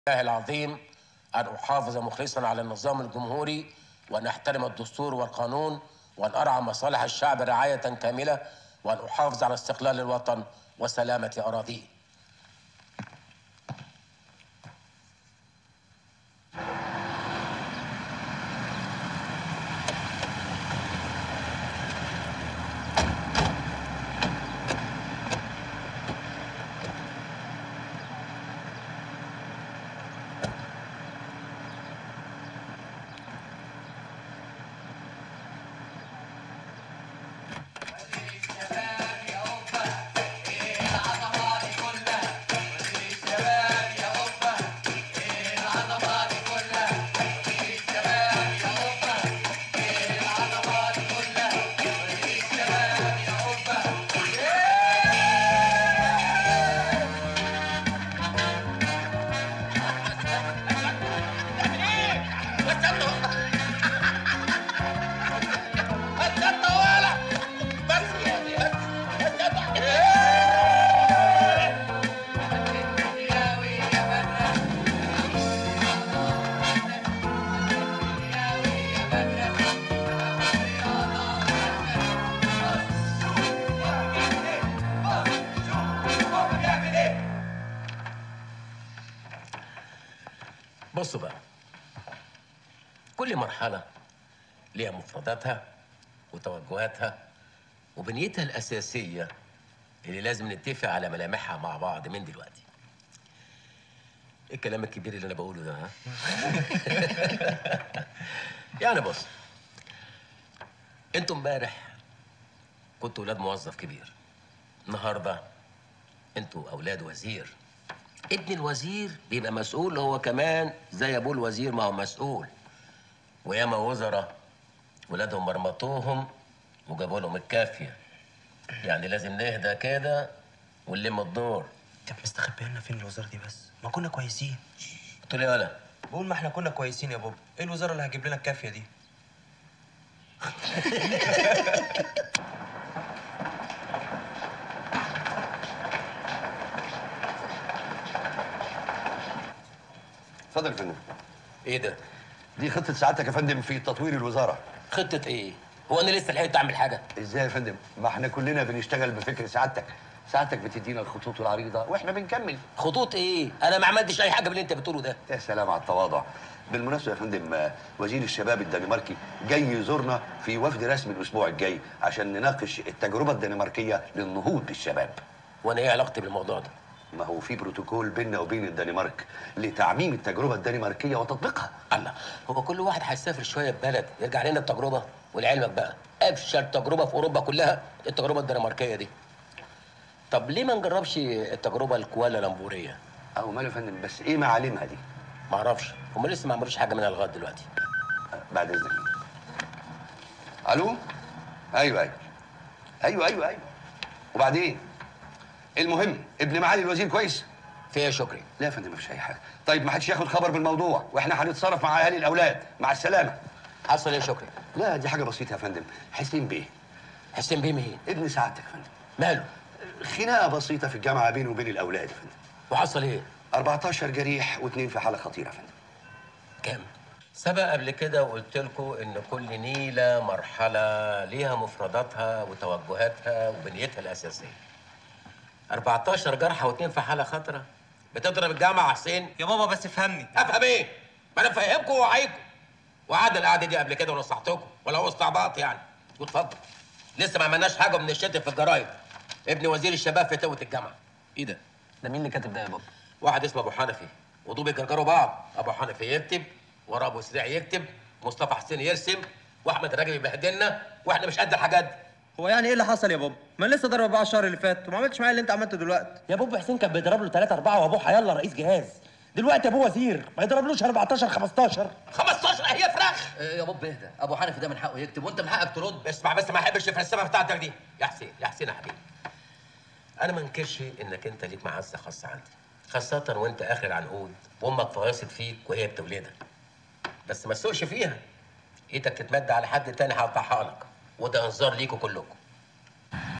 الله العظيم أن أحافظ مخلصا على النظام الجمهوري وأن أحترم الدستور والقانون وأن أرعى مصالح الشعب رعاية كاملة وأن أحافظ على استقلال الوطن وسلامة أراضيه بصوا بقى كل مرحلة ليها مفرداتها وتوجهاتها وبنيتها الأساسية اللي لازم نتفق على ملامحها مع بعض من دلوقتي ايه الكلام الكبير اللي انا بقوله ده ها يعني بص انتوا امبارح كنتوا ولاد موظف كبير النهارده انتوا اولاد وزير ابن الوزير بيبقى مسؤول هو كمان زي ابوه الوزير ما هو مسؤول وياما وزراء ولادهم مرمطوهم وجابوا لهم الكافيه يعني لازم نهدى كده ونلم الدور انت مستخبي لنا فين الوزاره دي بس ما كنا كويسين قلت له يالا بقول ما احنا كنا كويسين يا بابا ايه الوزاره اللي هتجيب لنا الكافيه دي اتفضل يا فندم ايه ده دي خطه سعادتك يا فندم في تطوير الوزاره خطه ايه هو انا لسه لحقت اعمل حاجه ازاي يا فندم ما احنا كلنا بنشتغل بفكر سعادتك سعادتك بتدينا الخطوط العريضه واحنا بنكمل خطوط ايه انا ما عملتش اي حاجه باللي انت بتقوله ده يا سلام على التواضع بالمناسبه يا فندم آه، وزير الشباب الدنماركي جاي يزورنا في وفد رسمي الاسبوع الجاي عشان نناقش التجربه الدنماركيه للنهوض بالشباب وانا ايه علاقتي بالموضوع ده ما هو في بروتوكول بيننا وبين الدنمارك لتعميم التجربه الدنماركيه وتطبيقها الله هو كل واحد هيسافر شويه ببلد يرجع لنا بتجربه ولعلمك بقى افشل تجربه في اوروبا كلها التجربه الدنماركيه دي طب ليه ما نجربش التجربه الكوالالمبوريه او ماله يا فندم بس ايه معالمها دي ما اعرفش هم لسه ما عملوش حاجه منها لغايه دلوقتي بعد اذنك الو ايوه ايوه ايوه ايوه ايوه وبعدين المهم ابن معالي الوزير كويس فيها شكري لا يا فندم مفيش اي حاجه طيب ما حدش ياخد خبر بالموضوع واحنا هنتصرف مع اهالي الاولاد مع السلامه حصل ايه شكري لا دي حاجه بسيطه يا فندم حسين بيه حسين بيه مين ابن سعادتك يا فندم ماله خناقه بسيطه في الجامعه بينه وبين الاولاد يا فندم وحصل ايه 14 جريح واثنين في حاله خطيره يا فندم كام سبق قبل كده وقلت لكم ان كل نيله مرحله ليها مفرداتها وتوجهاتها وبنيتها الاساسيه 14 جرحى واثنين في حاله خطره بتضرب الجامعه يا حسين يا بابا بس افهمني افهم ايه ما انا فاهمكم ووعيكم وقعد القعده دي قبل كده ونصحتكم ولا هو استعباط يعني واتفضل لسه ما عملناش حاجه من الشتم في الجرايد ابن وزير الشباب في توة الجامعه ايه ده ده مين اللي كاتب ده يا بابا؟ واحد اسمه ابو حنفي ودول بيكركروا بعض ابو حنفي يكتب وراه ابو سريع يكتب مصطفى حسين يرسم واحمد رجب يبهدلنا واحنا مش قد الحاجات دي هو يعني ايه اللي حصل يا بابا ما أنا لسه ضرب بقى الشهر اللي فات وما عملتش معايا اللي انت عملته دلوقتي يا بابا حسين كان بيضرب له 3 4 وابوه حيالله رئيس جهاز دلوقتي ابوه وزير ما يضربلوش 14 15 15 هي فراخ إيه يا بابا اهدى ابو حنفي ده من حقه يكتب وانت من حقك ترد اسمع بس ما احبش الفلسفه بتاعتك دي يا حسين يا حسين يا حبيبي انا ما انكرش انك انت ليك معزه خاصه عندي خاصه وانت اخر العنقود وامك فواصل فيك وهي بتولدك بس ما تسوقش فيها ايدك تتمد على حد تاني هقطعها لك وده انذار ليكوا كلكم